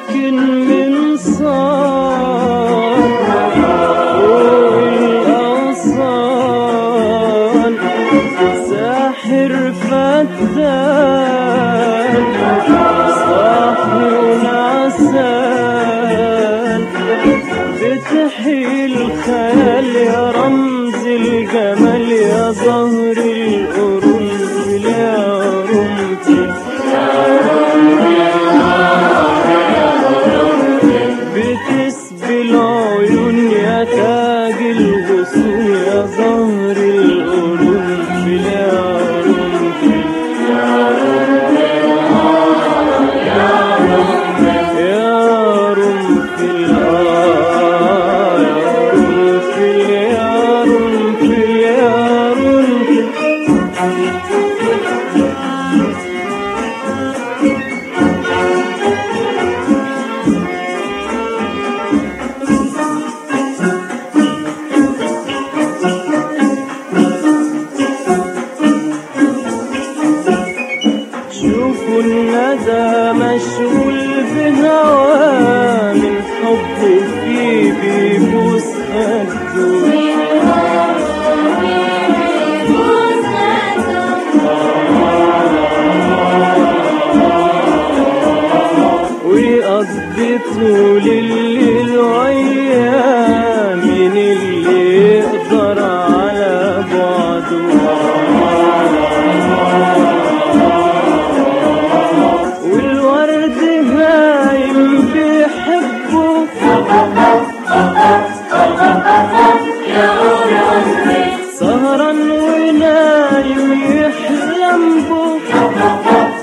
ساكن من صار والأغصان ساحر فتان صاحي ونعسان بتحيي الخيال يا رمز الجمال يا زهر القرنفل يا رمتي بتسبي العيون يا تاج الغصون يا زهر القرنفل يا رمتي يا رمتي آه يا رمتي يا رمتي يا رمتي شوفوا الندى مشغول بهواه من حبه فيه بيبوس خده ويقضي طول الليل وأيام من اللي يقدر على بعده والورد هايم بيحبه سهران ونايم يحلم بو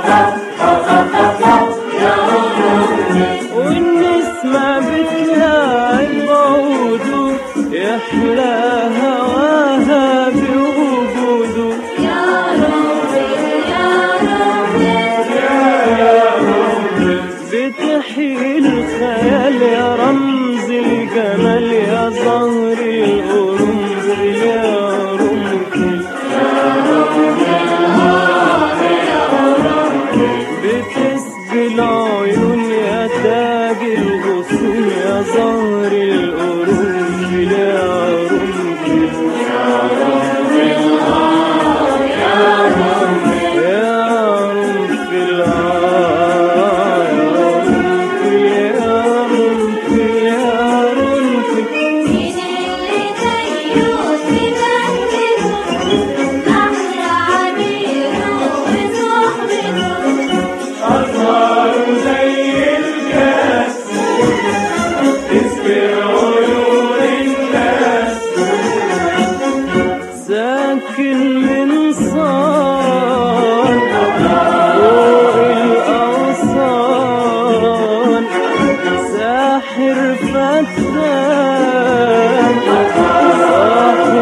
والنسمة بتلاقي بعوده يحلى هواها بوجوده بتحيي الخيال يا رمز الجمال يا زهر القرنفل يا رمتي بتسبي العيون يا تاج الغصون يا زهر القرنفل يا رمتي يا رمتي آه يا رمتي يا رمتي يا رمتي ساكن من صار فوق الأغصان ساحر فتان صاحي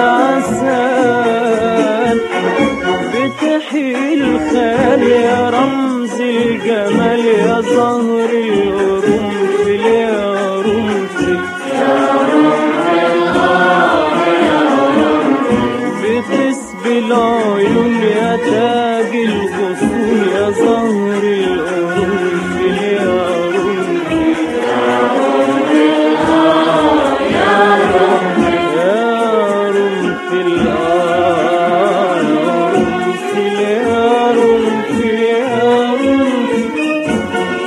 ونعسان بتحيي الخيال يا رمز الجمال يا زهر القرنفل يا رمتي بتسبي العيون يا تاج الغصون يا زهر القرنفل يا رمتي يا رمتي آه يا رمتي يا رمتي يا رمتي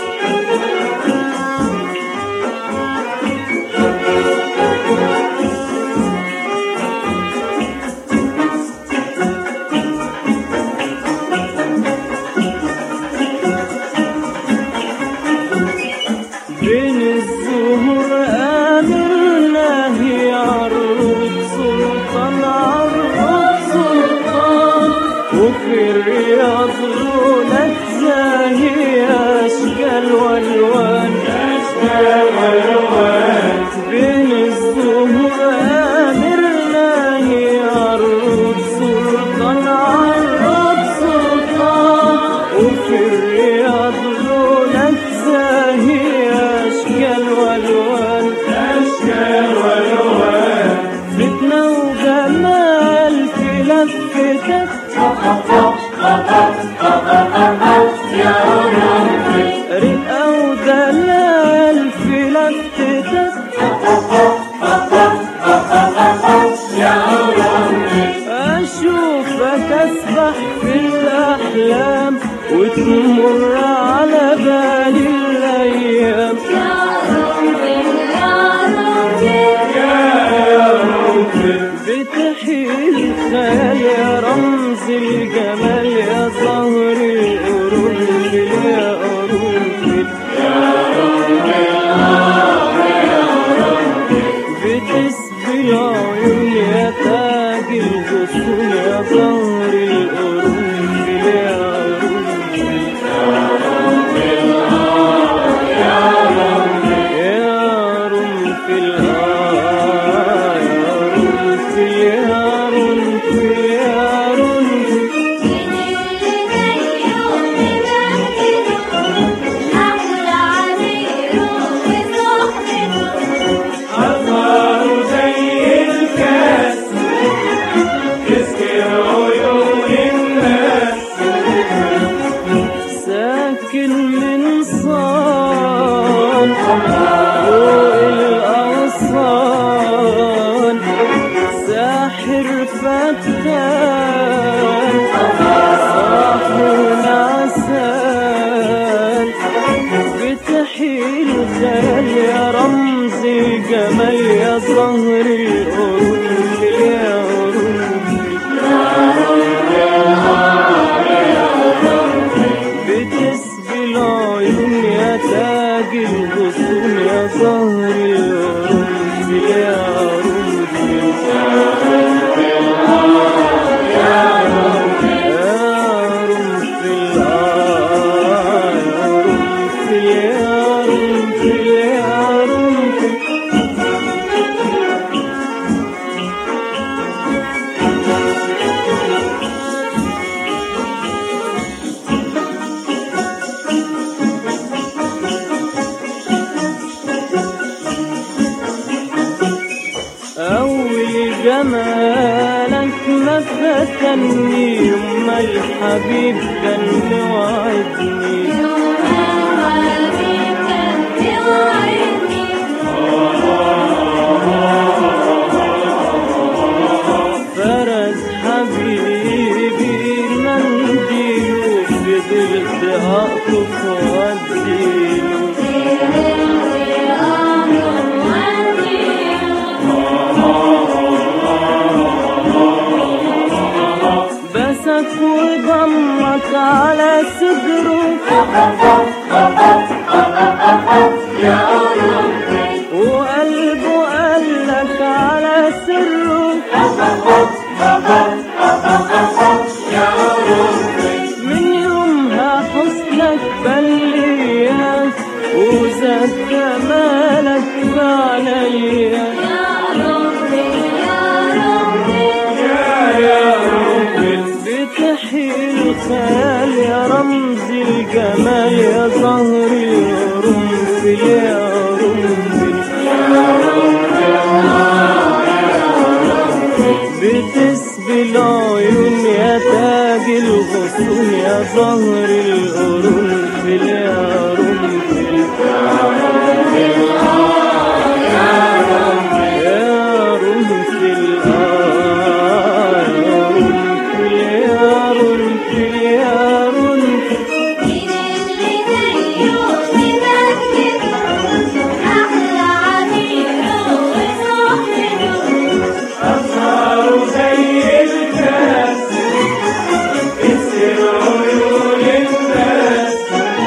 بين الزهور آمرنا هي عروض سلطان عروض سلطان وفي الرياض لونك زاهي أشكال والوان أشكال والوان بين الزهور آمرنا هي عروض سلطان عروض سلطان وفي الرياض لونك زاهي أشكال والوان أشكال والوان فتنة وجمال في لفتك رقة ودلال الدلال في لفتك أشوفك أسبح في الأحلام وتمر على بالي الأيام بتحيل خيال يا رمز الجمال يا زهر القرنفل يا قرنفل بتسبي العيون يا تاج الغصون يا زهر القرنفل يا قرنفل يا رنفل آه يا رنفل يا رنفل يا رنفل أزهر زي الكاس يسكر عيون الناس ساكن من صان فوق الأغصان ساحر فتان صاحب نعسان بتحيل خيال يا رمز الجمال يا زهر القرنفل يا قرنفل بتسبي العيون يا تاج الغصون يا زهر القرنفل يا قرنفل يا قرنفل آه يا قرنفل يا قرنفل يا قرنفل أول جمالك ما فتني يوم الحبيب كان وعدني فرد حبيبي منديل وفضلت أقطف وأديله بسك وضمك على صدره وقلبه قالك على سره من يومها حسنك بلياس وزاد جمالك عليا بتحيل خيال يا رمز الجمال يا زهر القرنفل يا قرنفل بتسبي العيون يا تاج الغصون يا زهر القرنفل يا قرنفل يا قرنفل آه يا قرنفل يا قرنفل يا قرنفل أزهر زي الكاس يسكر عيون الناس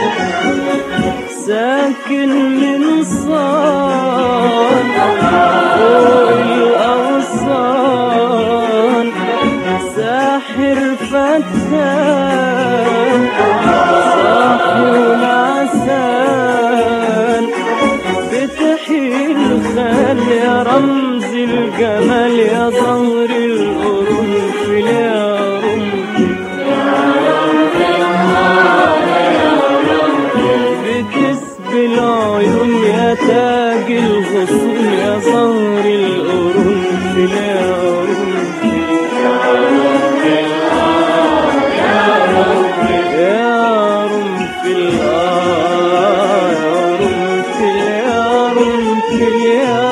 ساكن من صان فوق الأغصان ساحر فتان صاحي ونعسان بتحيل خال يا رمز الجمال يا زهر القرنفل يا قرنفل بتسبي العيون يا تاج الغصون يا زهر القرنفل يا قرنفل يا قرنفل آه يا مليار